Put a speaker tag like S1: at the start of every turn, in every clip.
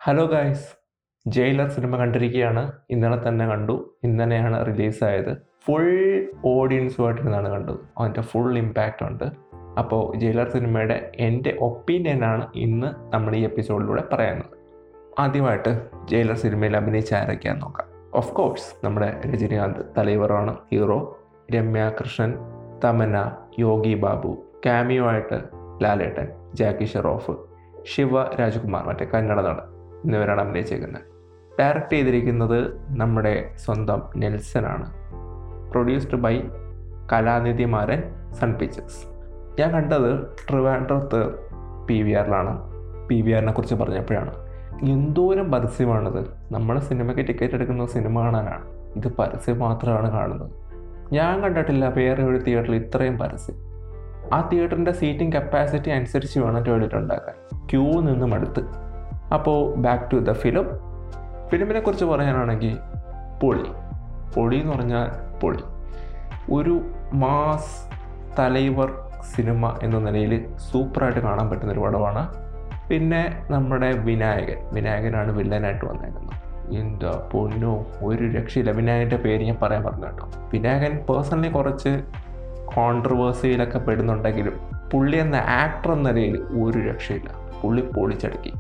S1: hello guys Jailer cinema കണ്ടിരിക്കുകയാണ് ഇന്നലെ തന്നെ കണ്ടു ഇന്നലെയാണ് റിലീസായത് ഫുൾ ഓഡിയൻസുമായിട്ടിരുന്നാണ് കണ്ടത് അതിൻ്റെ ഫുൾ ഇമ്പാക്റ്റ് ഉണ്ട് അപ്പോൾ ജയിലർ സിനിമയുടെ എൻ്റെ ഒപ്പീനിയനാണ് ഇന്ന് നമ്മൾ ഈ എപ്പിസോഡിലൂടെ പറയുന്നത് ആദ്യമായിട്ട് ജയിലർ സിനിമയിൽ അഭിനയിച്ച ആരൊക്കെയാന്ന് നോക്കാം ഓഫ് കോഴ്സ് നമ്മുടെ രജനീകാന്ത് തലൈവറാണ് ഹീറോ രമ്യ കൃഷ്ണൻ തമന യോഗി ബാബു ക്യാമിയോ ആയിട്ട് ലാലേട്ടൻ ജാക്കി ഷെറോഫ് ശിവ രാജ്കുമാർ മറ്റേ കന്നഡ നടൻ എന്നിവരാണ് അഭിനയിച്ചേക്കുന്നത് ഡയറക്റ്റ് ചെയ്തിരിക്കുന്നത് നമ്മുടെ സ്വന്തം നെൽസനാണ് പ്രൊഡ്യൂസ്ഡ് ബൈ കലാനിധി മാരൻ സൺ പിക്ചേഴ്സ് ഞാൻ കണ്ടത് ട്രിവാൻഡ്രത്ത് പി വി ആറിലാണ് പി വി ആറിനെ കുറിച്ച് പറഞ്ഞപ്പോഴാണ് എന്തോരം പരസ്യമാണിത് നമ്മൾ സിനിമയ്ക്ക് ടിക്കറ്റ് എടുക്കുന്ന സിനിമ കാണാനാണ് ഇത് പരസ്യം മാത്രമാണ് കാണുന്നത് ഞാൻ കണ്ടിട്ടില്ല വേറെ ഒരു തിയേറ്ററിൽ ഇത്രയും പരസ്യം ആ തിയേറ്ററിൻ്റെ സീറ്റിംഗ് കപ്പാസിറ്റി അനുസരിച്ച് വേണം ടോയ്ലറ്റ് ഉണ്ടാക്കാൻ ക്യൂ നിന്ന് മടുത്ത് അപ്പോൾ ബാക്ക് ടു ദ ഫിലിം ഫിലിമിനെ കുറിച്ച് പറയാനാണെങ്കിൽ പൊളി പൊളി എന്ന് പറഞ്ഞാൽ പൊളി ഒരു മാസ് തലൈവർ സിനിമ എന്ന നിലയിൽ സൂപ്പറായിട്ട് കാണാൻ പറ്റുന്ന ഒരു പടമാണ് പിന്നെ നമ്മുടെ വിനായകൻ വിനായകനാണ് വില്ലനായിട്ട് വന്നേക്കുന്നത് എന്താ പൊന്നോ ഒരു രക്ഷയില്ല വിനായകൻ്റെ പേര് ഞാൻ പറയാൻ പറഞ്ഞു കേട്ടോ വിനായകൻ പേഴ്സണലി കുറച്ച് കോൺട്രവേഴ്സിയിലൊക്കെ പെടുന്നുണ്ടെങ്കിലും പുള്ളി എന്ന ആക്ടർ എന്ന നിലയിൽ ഒരു രക്ഷയില്ല പുള്ളി പൊളിച്ചടക്കി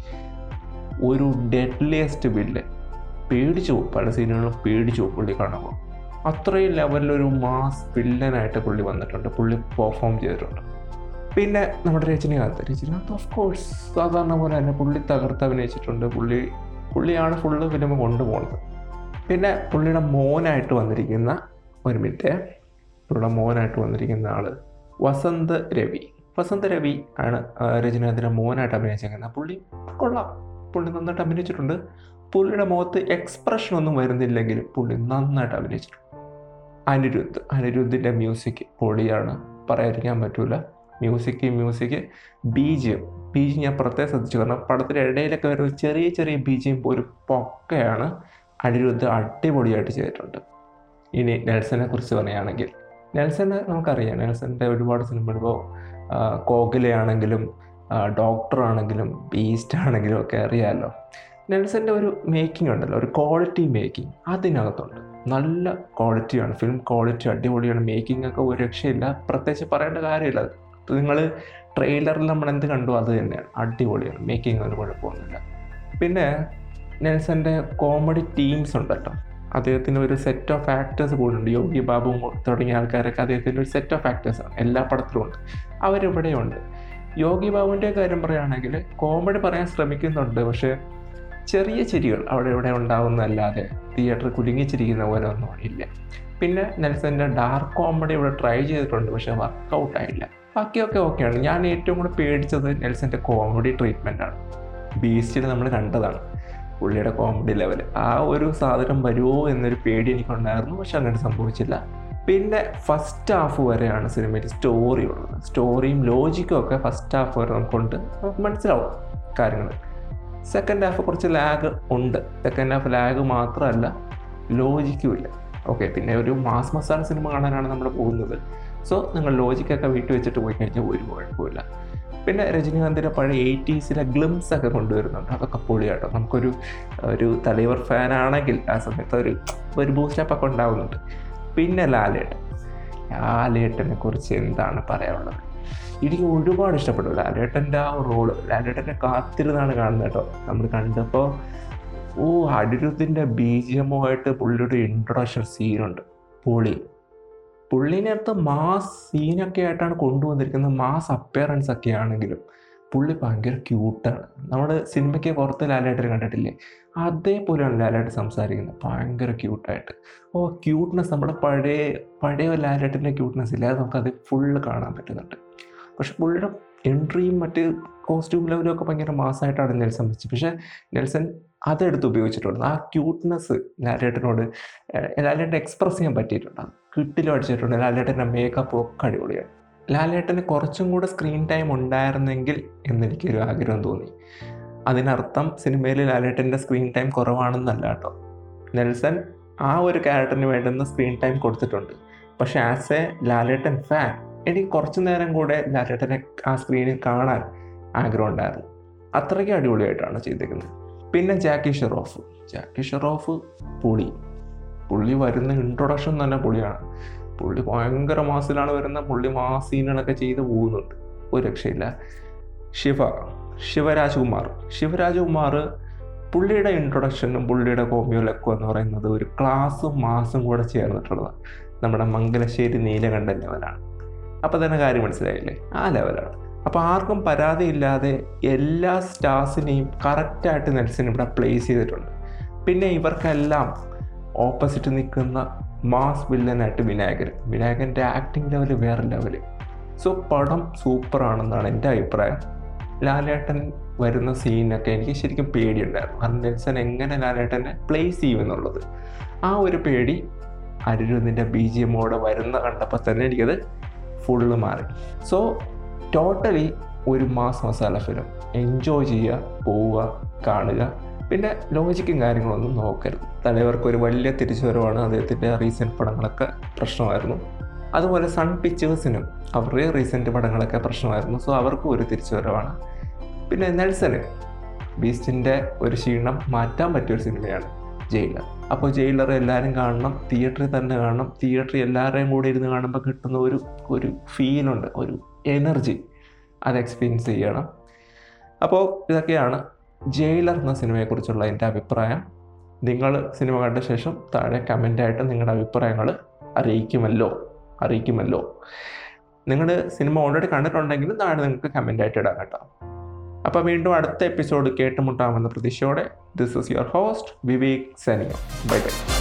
S1: ഒരു ഡെഡ്ലിയസ്റ്റ് വില്ലൻ പേടിച്ചു പോകും പല സീനുകളും പേടിച്ചു പോകും പുള്ളി കാണുമ്പോൾ അത്രയും ലെവലിലൊരു മാസ് വില്ലനായിട്ട് പുള്ളി വന്നിട്ടുണ്ട് പുള്ളി പെർഫോം ചെയ്തിട്ടുണ്ട് പിന്നെ നമ്മുടെ രജനികാന്ത് രജനികാന്ത് ഓഫ് കോഴ്സ് സാധാരണ പോലെ തന്നെ പുള്ളി തകർത്ത് അഭിനയിച്ചിട്ടുണ്ട് പുള്ളി പുള്ളിയാണ് ഫുള്ള് ഫിലിം കൊണ്ടുപോകുന്നത് പിന്നെ പുള്ളിയുടെ മോനായിട്ട് വന്നിരിക്കുന്ന ഒരു മിനിറ്റ് പുള്ളിയുടെ മോനായിട്ട് വന്നിരിക്കുന്ന ആള് വസന്ത് രവി വസന്ത് രവി ആണ് ആ, രജനീകാന്തിൻ്റെ മോനായിട്ട് അഭിനയിച്ചേക്കുന്നത് പുള്ളി കൊള്ളാം പുള്ളി നന്നായിട്ട് അഭിനയിച്ചിട്ടുണ്ട് പുള്ളിയുടെ മുഖത്ത് എക്സ്പ്രഷൻ ഒന്നും വരുന്നില്ലെങ്കിലും പുള്ളി നന്നായിട്ട് അഭിനയിച്ചിട്ടുണ്ട് അനിരുദ്ധ് അനിരുദ്ധിൻ്റെ മ്യൂസിക് പൊളിയാണ് പറയാതിരിക്കാൻ പറ്റൂല മ്യൂസിക് മ്യൂസിക് ബീജിയം ബീജി ഞാൻ പ്രത്യേകം ശ്രദ്ധിച്ചു കാരണം പടത്തിൻ്റെ ഇടയിലൊക്കെ വരുന്ന ചെറിയ ചെറിയ ബീജിയം ഒരു പൊക്കയാണ് അനിരുദ്ധ് അടിപൊളിയായിട്ട് ചെയ്തിട്ടുണ്ട് ഇനി നെൽസനെ കുറിച്ച് പറയുകയാണെങ്കിൽ നെൽസനെ നമുക്കറിയാം നെൽസൻ്റെ ഒരുപാട് സിനിമ ഇപ്പോൾ കോകിലയാണെങ്കിലും ഡോക്ടർ ആണെങ്കിലും ബീസ്റ്റ് ആണെങ്കിലും ഒക്കെ അറിയാമല്ലോ നെൽസൻ്റെ ഒരു മേക്കിംഗ് ഉണ്ടല്ലോ ഒരു ക്വാളിറ്റി മേക്കിംഗ് അതിനകത്തുണ്ട് നല്ല ക്വാളിറ്റിയാണ് ഫിലിം ക്വാളിറ്റി അടിപൊളിയാണ് മേക്കിംഗ് ഒക്കെ ഒരു രക്ഷയില്ല പ്രത്യേകിച്ച് പറയേണ്ട കാര്യമില്ല നിങ്ങൾ ട്രെയിലറിൽ നമ്മൾ എന്ത് കണ്ടു അത് തന്നെയാണ് അടിപൊളിയാണ് മേക്കിംഗ് ഒരു കുഴപ്പമൊന്നുമില്ല പിന്നെ നെൽസൻ്റെ കോമഡി ടീംസ് ഉണ്ടല്ലോ അദ്ദേഹത്തിന് ഒരു സെറ്റ് ഓഫ് ആക്ടേഴ്സ് കൂടുന്നുണ്ട് യോഗി ബാബു തുടങ്ങിയ ആൾക്കാരൊക്കെ അദ്ദേഹത്തിൻ്റെ ഒരു സെറ്റ് ഓഫ് ആക്ടേഴ്സാണ് എല്ലാ പടത്തിലും ഉണ്ട് അവരിവിടെയുണ്ട് യോഗി ബാബുവിൻ്റെ കാര്യം പറയുകയാണെങ്കിൽ കോമഡി പറയാൻ ശ്രമിക്കുന്നുണ്ട് പക്ഷേ ചെറിയ ചിരികൾ അവിടെ ഇവിടെ ഉണ്ടാവുന്നതല്ലാതെ തിയേറ്റർ കുലുങ്ങിച്ചിരിക്കുന്ന പോലെ ഒന്നും ഇല്ല പിന്നെ നെൽസൻ്റെ ഡാർക്ക് കോമഡി ഇവിടെ ട്രൈ ചെയ്തിട്ടുണ്ട് പക്ഷേ വർക്കൗട്ട് ആയില്ല ബാക്കിയൊക്കെ ഓക്കെയാണ് ഞാൻ ഏറ്റവും കൂടെ പേടിച്ചത് നെൽസൻ്റെ കോമഡി ട്രീറ്റ്മെൻ്റ് ആണ് ബീസ്റ്റിൽ നമ്മൾ കണ്ടതാണ് പുള്ളിയുടെ കോമഡി ലെവൽ ആ ഒരു സാധനം വരുമോ എന്നൊരു പേടി എനിക്കുണ്ടായിരുന്നു പക്ഷെ അങ്ങനെ സംഭവിച്ചില്ല പിന്നെ ഫസ്റ്റ് ഹാഫ് വരെയാണ് സിനിമയിൽ സ്റ്റോറി ഉള്ളത് സ്റ്റോറിയും ലോജിക്കും ഒക്കെ ഫസ്റ്റ് ഹാഫ് വരെ നമുക്കുണ്ട് നമുക്ക് മനസ്സിലാവും കാര്യങ്ങൾ സെക്കൻഡ് ഹാഫ് കുറച്ച് ലാഗ് ഉണ്ട് സെക്കൻഡ് ഹാഫ് ലാഗ് മാത്രമല്ല ലോജിക്കും ഇല്ല ഓക്കെ പിന്നെ ഒരു മാസ് മസാല സിനിമ കാണാനാണ് നമ്മൾ പോകുന്നത് സോ നിങ്ങൾ ലോജിക്കൊക്കെ വീട്ടിൽ വെച്ചിട്ട് പോയി കഴിഞ്ഞാൽ ഒരു കുഴപ്പമില്ല പിന്നെ രജനീകാന്തിൻ്റെ പഴയ എയ്റ്റീസിലെ ഗ്ലിംസ് ഒക്കെ കൊണ്ടുവരുന്നുണ്ട് അതൊക്കെ പൊളിയാട്ടോ നമുക്കൊരു ഒരു തലൈവർ ഫാനാണെങ്കിൽ ആ സമയത്ത് ഒരു ഒരു ബൂസ്റ്റപ്പ് ഒക്കെ ഉണ്ടാകുന്നുണ്ട് പിന്നെ ലാലേട്ടൻ ലാലേട്ടനെ കുറിച്ച് എന്താണ് പറയാനുള്ളത് എനിക്ക് ഒരുപാട് ഇഷ്ടപ്പെട്ടു ലാലേട്ടൻ്റെ ആ റോള് ലാലേട്ടനെ കാത്തിരുന്നാണ് കാണുന്നത് കേട്ടോ നമ്മൾ കണ്ടപ്പോൾ ഓ അനിരുദ്ധിൻ്റെ ബീജിയമുമായിട്ട് പുള്ളിയുടെ ഇൻട്രൊഡക്ഷൻ സീനുണ്ട് പൊളി പുള്ളിനെ അടുത്ത് മാസ് സീനൊക്കെ ആയിട്ടാണ് കൊണ്ടുവന്നിരിക്കുന്നത് മാസ് അപ്പിയറൻസ് ഒക്കെ ആണെങ്കിലും പുള്ളി ഭയങ്കര ക്യൂട്ടാണ് നമ്മൾ സിനിമയ്ക്ക് പുറത്ത് ലാലേട്ടൻ കണ്ടിട്ടില്ലേ അതേപോലെയാണ് ലാലേട്ടൻ സംസാരിക്കുന്നത് ഭയങ്കര ക്യൂട്ടായിട്ട് ഓ ക്യൂട്ട്നെസ് നമ്മുടെ പഴയ പഴയ ലാലേട്ടൻ്റെ ക്യൂട്ട്നെസ് ഇല്ല അത് നമുക്കത് ഫുള്ള് കാണാൻ പറ്റുന്നുണ്ട് പക്ഷെ പുള്ളിയുടെ എൻട്രിയും മറ്റ് കോസ്റ്റ്യൂം ലെവലും ഒക്കെ ഭയങ്കര മാസമായിട്ടാണ് നെൽസൺ വെച്ചത് പക്ഷേ നെൽസൺ അതെടുത്ത് ഉപയോഗിച്ചിട്ടുണ്ട് ആ ക്യൂട്ട്നെസ് ലാലേട്ടനോട് ഏഹ്, ലാലേട്ടനെ എക്സ്പ്രസ് ചെയ്യാൻ പറ്റിയിട്ടുണ്ട് അത് കിട്ടിലും അടിച്ചിട്ടുണ്ട് ലാലേട്ടൻ്റെ മേക്കപ്പ് ഒക്കെ അടിപൊളിയാണ് ലാലേട്ടന് കുറച്ചും കൂടെ സ്ക്രീൻ ടൈം ഉണ്ടായിരുന്നെങ്കിൽ എന്നെനിക്കൊരു ആഗ്രഹം തോന്നി അതിനർത്ഥം സിനിമയിൽ ലാലേട്ടൻ്റെ സ്ക്രീൻ ടൈം കുറവാണെന്നല്ല കേട്ടോ നെൽസൺ ആ ഒരു ക്യാരക്ടറിന് വേണ്ടുന്ന സ്ക്രീൻ ടൈം കൊടുത്തിട്ടുണ്ട് പക്ഷേ ആസ് എ ലാലേട്ടൻ ഫാൻ എനിക്ക് കുറച്ചു നേരം കൂടെ ലാലേട്ടനെ ആ സ്ക്രീനിൽ കാണാൻ ആഗ്രഹം ഉണ്ടായിരുന്നു അത്രയ്ക്ക് അടിപൊളിയായിട്ടാണ് ചെയ്തേക്കുന്നത് പിന്നെ ജാക്കി ഷെറോഫ് ജാക്കി ഷെറോഫ് പൊളി പുള്ളി വരുന്ന ഇൻട്രൊഡക്ഷൻ തന്നെ പൊളിയാണ് പുള്ളി ഭയങ്കര മാസിലാണ് വരുന്ന പുള്ളി മാസ് സീനുകളൊക്കെ ചെയ്ത് പോകുന്നുണ്ട് ഒരു രക്ഷയില്ല ശിവ ശിവരാജ്കുമാർ ശിവരാജ്കുമാർ പുള്ളിയുടെ ഇൻട്രൊഡക്ഷനും പുള്ളിയുടെ കോമിയോലൊക്കെ എന്ന് പറയുന്നത് ഒരു ക്ലാസ്സും മാസും കൂടെ ചേർന്നിട്ടുള്ളതാണ് നമ്മുടെ മംഗലശ്ശേരി നീലകണ്ഠൻ ലെവലാണ് അപ്പോൾ തന്നെ കാര്യം മനസ്സിലായില്ലേ ആ ലെവലാണ് അപ്പോൾ ആർക്കും പരാതിയില്ലാതെ എല്ലാ സ്റ്റാർസിനെയും കറക്റ്റായിട്ട് നെൽസൺ ഇവിടെ പ്ലേസ് ചെയ്തിട്ടുണ്ട് പിന്നെ ഇവർക്കെല്ലാം ഓപ്പോസിറ്റ് നിൽക്കുന്ന മാസ് വില്ലനായിട്ട് വിനായകൻ വിനായകൻ്റെ ആക്ടിങ് ലെവൽ വേറെ ലെവല് സോ പടം സൂപ്പറാണെന്നാണ് എൻ്റെ അഭിപ്രായം ലാലേട്ടൻ വരുന്ന സീനൊക്കെ എനിക്ക് ശരിക്കും പേടിയുണ്ടായിരുന്നു കാരണം നെൽസൺ എങ്ങനെ ലാലേട്ടനെ പ്ലേസ് ചെയ്യുമെന്നുള്ളത് ആ ഒരു പേടി അനിരുദ്ധിൻ്റെ ബി ജി എമ്മോടെ വരുന്ന കണ്ടപ്പോൾ തന്നെ എനിക്കത് ഫുള്ള് മാറി സോ ടോട്ടലി ഒരു മാസ് മസാല ഫിലിം എൻജോയ് ചെയ്യുക പോവുക കാണുക പിന്നെ ലോജിക്കും കാര്യങ്ങളൊന്നും നോക്കരുത് തലവർക്ക് ഒരു വലിയ തിരിച്ചുവരവാണ് അദ്ദേഹത്തിൻ്റെ റീസെൻറ്റ് പടങ്ങളൊക്കെ പ്രശ്നമായിരുന്നു അതുപോലെ സൺ പിക്ചേഴ്സിനും അവരുടെ റീസെൻറ്റ് പടങ്ങളൊക്കെ പ്രശ്നമായിരുന്നു സോ അവർക്കും ഒരു തിരിച്ചുവരവാണ് പിന്നെ നെൽസന് ബീസ്റ്റിൻ്റെ ഒരു ക്ഷീണം മാറ്റാൻ പറ്റിയൊരു സിനിമയാണ് ജയിലർ അപ്പോൾ ജയിലർ എല്ലാവരും കാണണം തിയേറ്ററിൽ തന്നെ കാണണം തിയേറ്ററിൽ എല്ലാവരെയും കൂടി ഇരുന്ന് കാണുമ്പോൾ കിട്ടുന്ന ഒരു ഒരു ഫീലുണ്ട് ഒരു എനർജി അത് എക്സ്പീരിയൻസ് ചെയ്യണം അപ്പോൾ ഇതൊക്കെയാണ് ജയിലർ എന്ന സിനിമയെക്കുറിച്ചുള്ള എൻ്റെ അഭിപ്രായം നിങ്ങൾ സിനിമ കണ്ട ശേഷം താഴെ കമൻ്റായിട്ട് നിങ്ങളുടെ അഭിപ്രായങ്ങൾ അറിയിക്കുമല്ലോ അറിയിക്കുമല്ലോ നിങ്ങൾ സിനിമ ഓൾറെഡി കണ്ടിട്ടുണ്ടെങ്കിൽ താഴെ നിങ്ങൾക്ക് കമൻ്റായിട്ട് ഇടാം കേട്ടോ അപ്പോൾ വീണ്ടും അടുത്ത എപ്പിസോഡ് കേട്ടുമുട്ടാമെന്ന പ്രതീക്ഷയോടെ this is your host Vivek Saniyo bye by